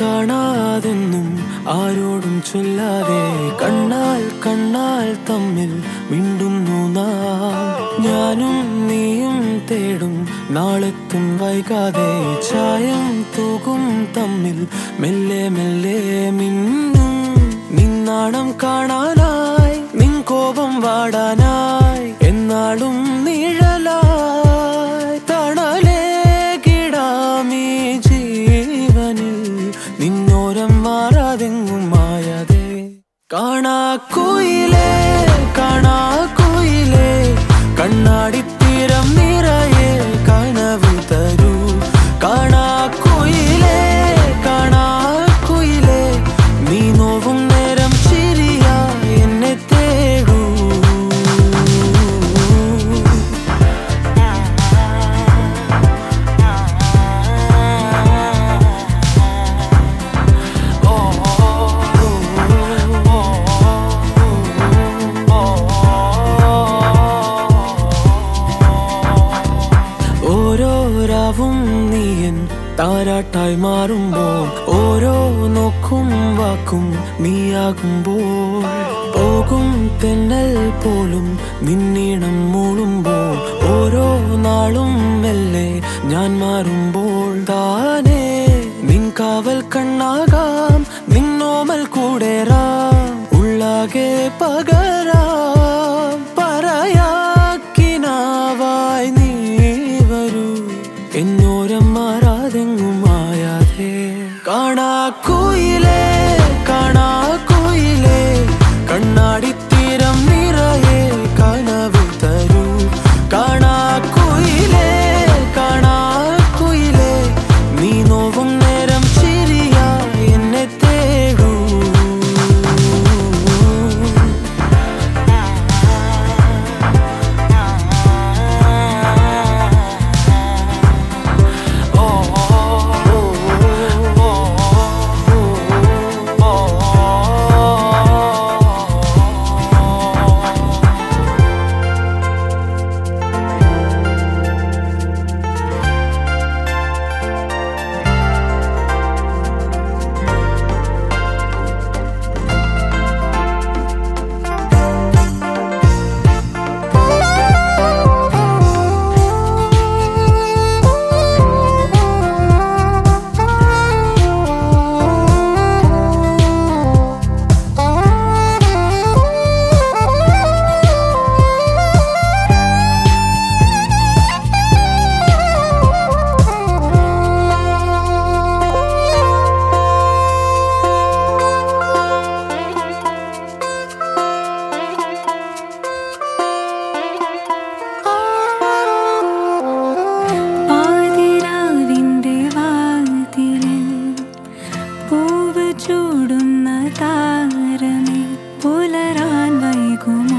കാണാതെന്നും ആരോടും ചൊല്ലാതെ കണ്ണാൽ കണ്ണാൽ തമ്മിൽ മിണ്ടുന്നു നാം ഞാനും നീയും തേടും നാളെത്തും വൈകാതെ ചായം തൂകും തമ്മിൽ മെല്ലെ മെല്ലെ മിന്നും നിന്നാണം കാണാനായി നിൻ കോപം വാടാനായി എന്നാളും നിഴലായി തണലേ കിടാമീ ജീവനിൽ നിന്നോരം മാറാതെങ്ങും മായാതെ കാണാ കുയിലേ കാണാ കുയിലേ കണ്ണാടിത്തീരം നിറയെ കനവ് തരൂ കാണാ കുയിലേ കാണാ കുയിലേ നീ നോവും നേരം ചിരിയാ എന്നെ തേടൂ ഓരോ രാവും നീയൻ താരാട്ടായി മാറുമ്പോൾ ഓരോ നോക്കും വാക്കും നീയാകുമ്പോൾ പോകും തെന്നൽ പോലും നിന്നീണം മൂളുമ്പോൾ ഓരോ നാളും മെല്ലെ ഞാൻ മാറുമ്പോൾ താനേ നിൻ കാവൽ കണ്ണാകാം നിന്നോമൽ കൂടേറാം ഉള്ളാകെ പകരാം പറയാക്കിനാവായി നീ വരൂ എന്നോരം മാറാതെങ്ങും മായാതെ കാണാ കുയിലേ കാണാ കുയിലേ കണ്ണാടിത്തീരം നിറയെ കനവ് തരൂ കാണാ കുയിലേ കാണാ കുയിലേ നീ നോവും നേരം ചിരിയാ എന്നെ തേടൂ പാതിരാവിന്റെ വാതിലിൽ പൂവ് ചൂടുന്ന താരമേ പുലരാൻ വൈകുമോ